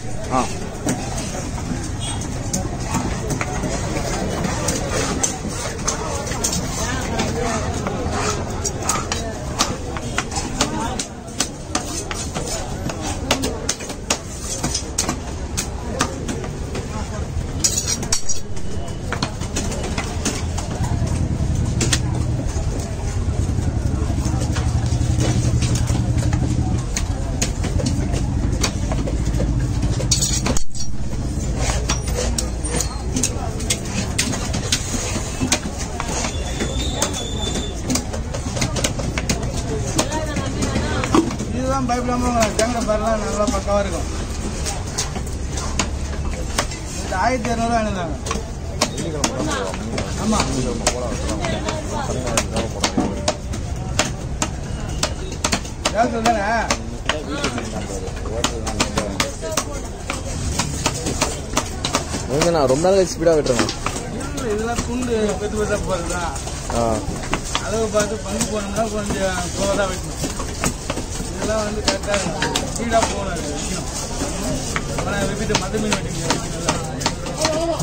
ஆ இதுதான் பயப்படாம தேங்காய் பாருலாம் நல்லா பக்காவா இருக்கும் இது ஆயிரத்தி இரநூறுவா அனுந்தாங்க ஆமா ஏதாவது தானே நீங்க நான் ரொம்ப நாள் ஸ்பீடாக விட்டுறேன் இல்ல, இதெல்லாம் துண்டு பெத்து பெத்தா போறதா ஆ அளவு பார்த்து பங்கு போனோம்னா கொஞ்சம் ஸ்லோவாக தான் வைக்கணும் இதெல்லாம் வந்து கரெக்டாக ஸ்பீடாக போகணும் அது வைக்கணும் ஆனால் விப்பிட்டு மத மீன் வெட்டிங்க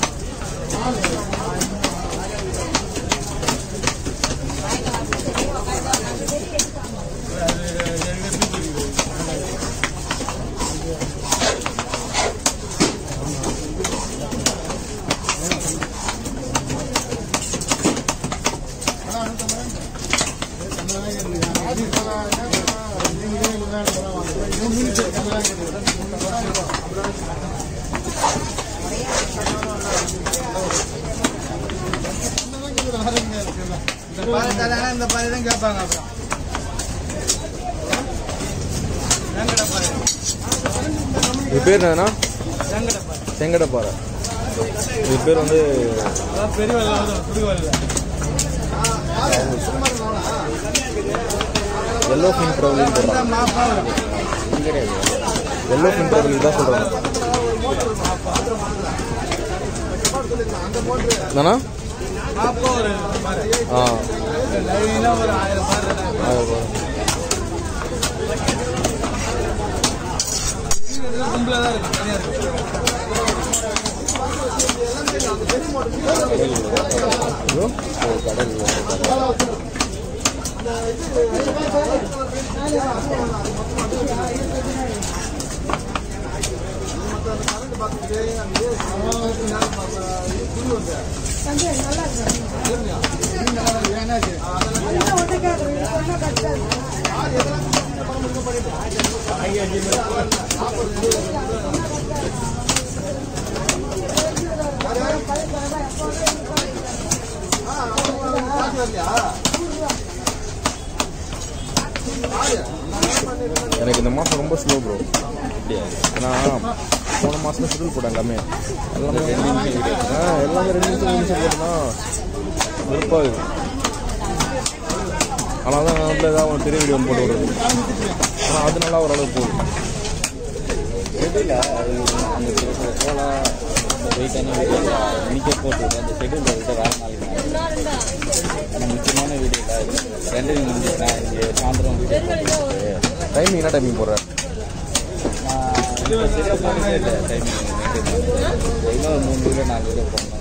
இந்த பாறை தரானா இந்த பாறை தான் கேட்பாங்க அப்புறம் வெங்கட பாறை இது பேர் என்னன்னா வெங்கட பாறை செங்கடப்பாறை இது பேர் வந்து அதான் பெரிய வெள்ளம் வந்து புது வெள்ளம் எல்லோ ஃபின் ட்ரவலிங் போடுறாங்க மாப்பா வரும் எல்லோ ஃபின் ட்ரவலிங் தான் சொல்கிறாங்க என்னண்ணா மாப்பா ஒரு பாறை ஆ லைனாக ஒரு ஆயிரம் பாறை தான் ஆயிரம் கும்பலாக தான் இருக்கும் தனியாக இருக்கும் ஐயோ கடல் எனக்கு இந்த மாதம் ரொம்ப ஸ்லோ ப்ரோ ஏன்னா போன மாதம் ஷெடியூல் போட்டேன் எல்லாமே எல்லாமே ரெண்டு நிமிஷம் ஆ எல்லாமே ரெண்டு நிமிஷம் மூணு நிமிஷம் போட்டேன்னா வெறுப்பாகுது ஆனால் தான் நான் ஏதாவது ஒரு பெரிய வீடியோ போட்டு விடுறது ஆனால் அது நல்லா ஓரளவுக்கு போகுது ஷெட்யூல அந்த போல வெயிட்டான வீடியோ இன்னைக்கே போட்டு விடு. அந்த ஷெட்யூல் விட்டு வேற நாளைக்கு ஆனால் முக்கியமான வீடியோவில் ரெண்டு முடிஞ்சுட்டா இங்கே சாயந்தரம் வீடியோ போட்டு டைமிங் என்ன டைமிங் போடுற நான் இப்போ சரியாக போனதே இல்லை டைமிங் இன்னும் மூணு வீடியோ நாலு வீடியோ போடணும்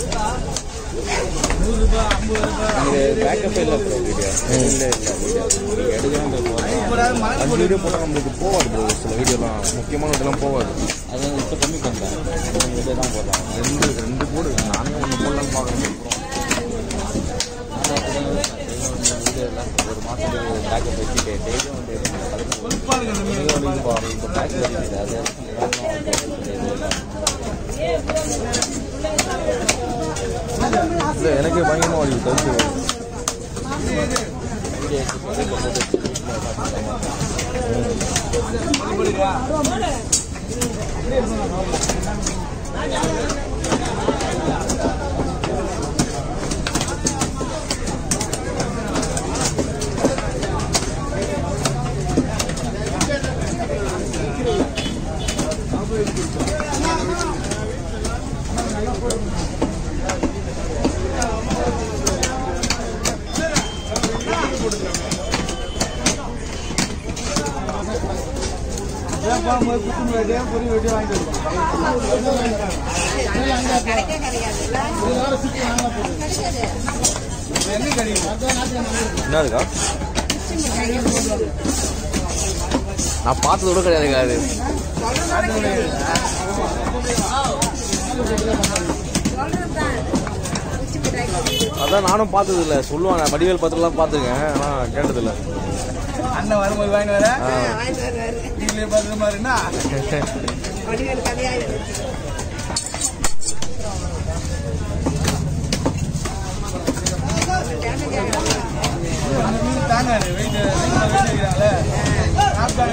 நூறுரூபா ஐம்பது ரூபாய் இங்கே பேக்கப் இல்லை ப்ரோ வீடியோ இல்லை இல்லை வீடியோ நீங்கள் எடுக்கணும் போகிறோம் முப்பதாயிரம் மழை அஞ்சு வீடியோ போட்டால் நம்மளுக்கு போகாது ப்ரோ சில வீடியோலாம் முக்கியமான இதெல்லாம் போகாது அது இப்போ கம்மி பண்ணுறேன் மூணு வீடியோ தான் போடுறேன் ரெண்டு ரெண்டு போடு நானே ஒன்று போடலான்னு பார்க்குறேன் வீடியோ எல்லாம் ஒரு மாதத்துக்கு பேக்கப் வச்சுட்டு டெய்லியும் வந்து பொறுப்பாளுங்க இந்த மீன் இப்போ பேக்கப் வச்சுட்டு அது இல்லை எனக்கு பயங்கரமாக வலி கழுத்து பொறுப்படுறியா இதான் போகும்போது குத்து வெட்டி பொறி வெட்டி வாங்கிட்டு வருவோம் கிடைக்கவே கிடையாதுல்ல இது எங்க கிடைக்கும் என்னதுக்கா நான் பார்த்தது கூட கிடையாதுக்கா அது சொல்றதுதான் உச்சி மிட்டாய் அதான் நானும் பார்த்தது இல்லை சொல்லுவாங்க வடிவேல் பத்திரம்லாம் பார்த்துருக்கேன் ஆனால் கேட்டதில்லை அண்ணன் வரும்போது வாங்கி வர ஆ வாங்கிட்டு வருவாரு நீங்களே பார்க்குற மாதிரின்னா வடிவேல் கதையா இருந்துச்சு அந்த மீன் தாங்காது வெயிட் வெயிட் வைக்கிறாங்களே சாப்பிட்டாங்க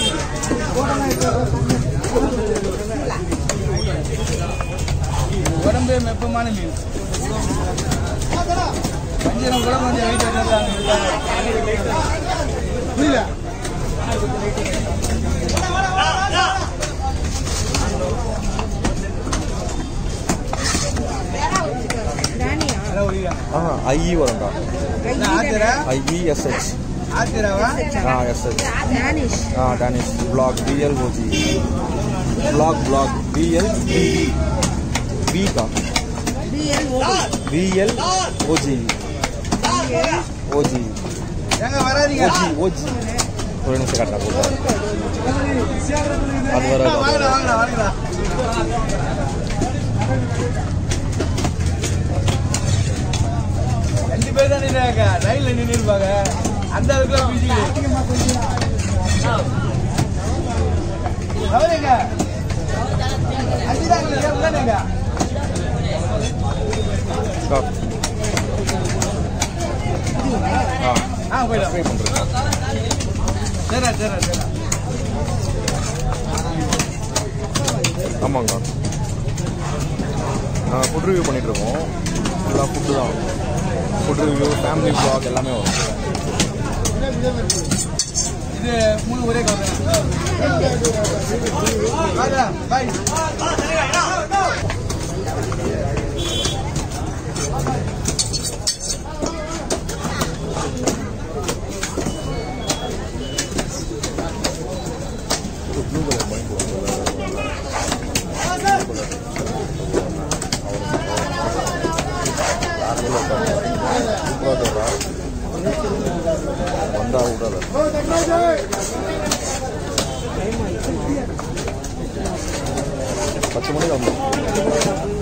உடம்பே மெப்பமான மீன் வஞ்சிரம் கூட கொஞ்சம் வெயிட் வச்சிருக்காங்க புரியல ராணியா நல்லா ஒழிக்கிறாங்க ஆ ஐஇ வரும்க்கா என்ன ஆத்திரா ஐஇஎஸ்ஹெச் ஆத்திராவா ஆ எஸ்ஹெச் டானிஷ் ஆ Danish blog B L O G blog blog B L பிகா பிஎல் ஓடி பிஎல் ஓஜி ஓஜி எங்க வராதீங்க ஓஜி ஓஜி ஒரு நிமிஷம் கரெக்டாக போட்டேன் அது வராது. வாங்கடா வாங்கடா வாங்கடா ரெண்டு பேர் தான் நின்றாங்க ரயில்ல நின்று இருப்பாங்க அந்த அளவுக்கு பிஸி அவருங்க அஞ்சுதாங்க உள்ளானுங்க ஸ்டாப் ஆ ஆ போயிடலாம் ட்ரை பண்ணுறேன் சரிடா சரிடா சரிடா ஆமாங்கக்கா நாங்கள் ஃபுட் ரிவ்யூ பண்ணிகிட்ருக்கோம் ஃபுல்லாக ஃபுட்டு தான் ஃபுட் ரிவ்யூ ஃபேமிலி vlog எல்லாமே வரும் இது மூணு ஒரே கவர் பாய் ப்ளூ கலர் மைண்ட் வந்தா விடாத பத்து மணிக்கு வந்தோம்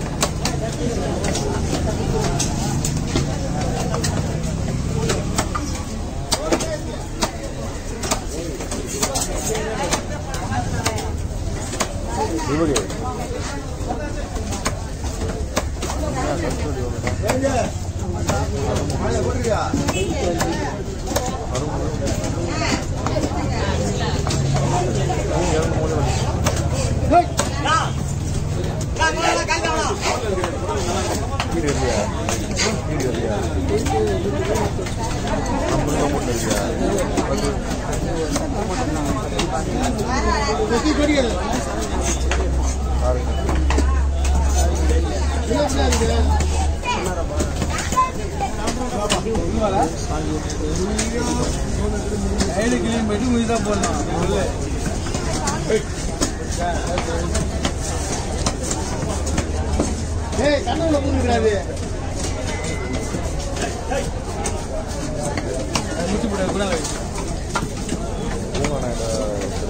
இவரு வீடு இல்லையா வீடு இல்லையா நம்மளுக்கு அமௌண்ட் இல்லையா பாருங்க கையில் கிளீன் பண்ணி முடிச்சு தான் போடணும் உள்ள ஏய் கண்ணுல பூந்துக்கிறாரு முச்சு போட கூட பூங்கான